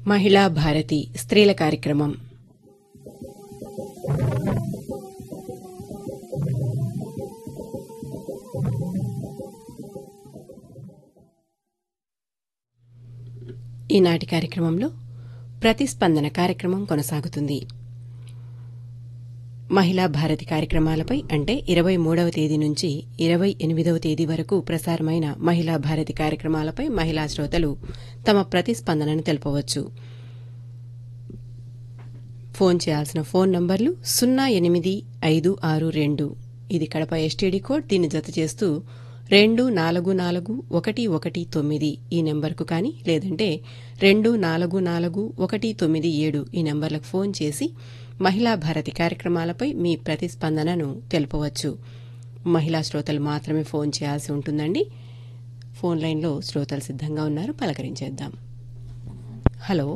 మహిళా భారతి స్త్రీల కార్యక్రమం ఈనాటి కార్యక్రమంలో ప్రతిస్పందన కార్యక్రమం కొనసాగుతుంది మహిళా భారతి కార్యక్రమాలపై అంటే ఇరవై మూడవ తేదీ నుంచి ఇరవై ఎనిమిదవ తేదీ వరకు ప్రసారమైన మహిళా భారతి కార్యక్రమాలపై మహిళా శ్రోతలు తమ ప్రతిస్పందనను తెలపవచ్చు ఫోన్ చేయాల్సిన ఫోన్ నంబర్లు సున్నా ఎనిమిది ఐదు ఆరు రెండు ఇది కడప ఎస్టీడీ కోడ్ దీన్ని జత చేస్తూ రెండు నాలుగు నాలుగు ఒకటి ఒకటి తొమ్మిది ఈ నెంబర్కు కానీ లేదంటే రెండు నాలుగు నాలుగు ఒకటి తొమ్మిది ఏడు ఈ నెంబర్లకు ఫోన్ చేసి మహిళా భారతి కార్యక్రమాలపై మీ ప్రతిస్పందనను తెలుపవచ్చు మహిళా శ్రోతలు మాత్రమే ఫోన్ చేయాల్సి ఉంటుందండి ఫోన్ లైన్లో శ్రోతలు సిద్ధంగా ఉన్నారు పలకరించేద్దాం హలో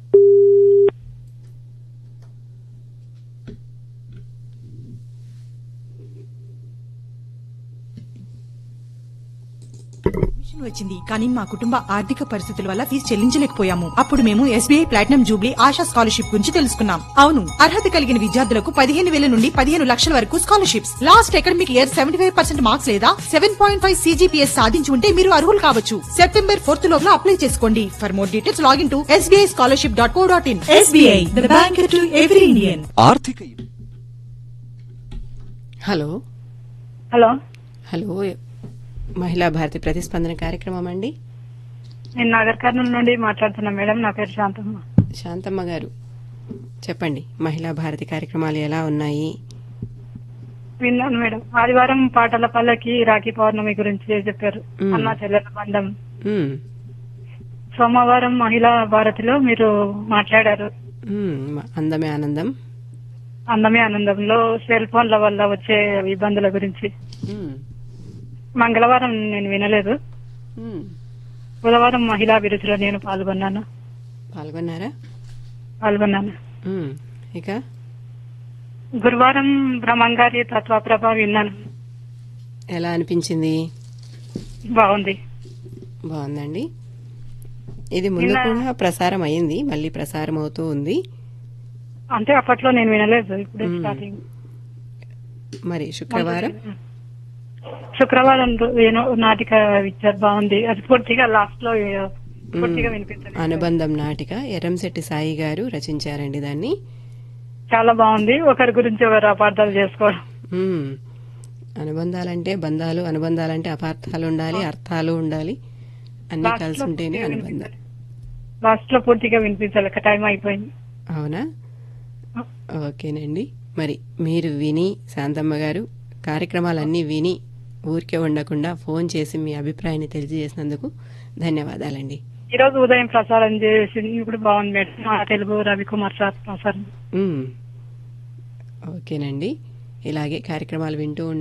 అడ్మిషన్ వచ్చింది కానీ మా కుటుంబ ఆర్థిక పరిస్థితుల వల్ల ఫీజు చెల్లించలేకపోయాము అప్పుడు మేము SBI platinum jubilee Asha scholarship గురించి తెలుసుకున్నాం అవును అర్హత కలిగిన విద్యార్థులకు పదిహేను వేల నుండి పదిహేను లక్షల వరకు scholarships last academic year seventy five percent marks లేదా సెవెన్ పాయింట్ ఫైవ్ సీజీపీఎస్ సాధించి ఉంటే మీరు అర్హులు కావచ్చు సెప్టెంబర్ ఫోర్త్ లోపల అప్లై చేసుకోండి for more details login to SBI scholarship dot co dot in SBI the bank to every Indian ఆర్థిక hello hello hello Mahila Bharati ప్రతిస్పందన కార్యక్రమం అండి నేను నాగర్ కర్నూలు నుండి మాట్లాడుతున్నా మేడం నా పేరు శాంతమ్మ శాంతమ్మ గారు చెప్పండి మహిళా భారతి కార్యక్రమాలు ఎలా ఉన్నాయి విన్నాను మేడం ఆదివారం పాటల పల్లకి రాఖీ పౌర్ణమి గురించి చెప్పారు మ్మ్. అన్న చెల్లెల బంధం మ్మ్. సోమవారం మహిళా భారతిలో మీరు మాట్లాడారు మ్మ్. అందమే ఆనందం అందమే ఆనందంలో సెల్ ఫోన్ల వల్ల వచ్చే ఇబ్బందుల గురించి మ్మ్. మంగళవారం నేను వినలేదు మ్మ్. బుధవారం మహిళా అభిరుచిలో నేను పాల్గొన్నాను పాల్గొన్నారా పాల్గొన్నాను మ్మ్. ఇక గురువారం బ్రహ్మంగారి తత్వప్రభ విన్నాను ఎలా అనిపించింది బాగుంది బాగుందండి ఇది ముందు నిన్న- కూడా ప్రసారం అయింది మళ్ళీ ప్రసారం అవుతూ ఉంది అంటే అప్పట్లో నేను వినలేదు ఇప్పుడు మ్మ్. స్టార్టింగ్ మరి శుక్రవారం శుక్రవారం రో- ఏనో నాటిక ఇచ్చారు బాగుంది అది పూర్తిగా లాస్ట్ లో పూర్తిగా వినిపించలేదు అనుబంధం నాటిక ఎర్రంశెట్టి సాయి గారు రచించారండి దాన్ని చాలా బాగుంది ఒకరి గురించి ఒకరు అపార్థాలు చేసుకోవడం మ్మ్. అనుబంధాలంటే బంధాలు అనుబంధాలంటే అపార్థాలు ఉండాలి అర్థాలు ఉండాలి అన్ని Last కలిసి లో ఉంటేనే పూర్తిగా అనుబంధం వినిపించాలి. లాస్ట్ లో పూర్తిగా వినిపించాలి టైం అయిపోయింది అవునా ఓకేనండి మరి మీరు విని శాంతమ్మ గారు కార్యక్రమాలన్నీ విని ఊరికే ఉండకుండా ఫోన్ చేసి మీ అభిప్రాయాన్ని తెలియజేసినందుకు ధన్యవాదాలండి ఈ రోజు ఉదయం ప్రసారం చేసింది ఇప్పుడు బాగుంది మేడం మా తెలుగు రవికుమార్ సార్ ప్రసారం మ్మ్. ఓకేనండి ఇలాగే కార్యక్రమాలు వింటూ ఉండండి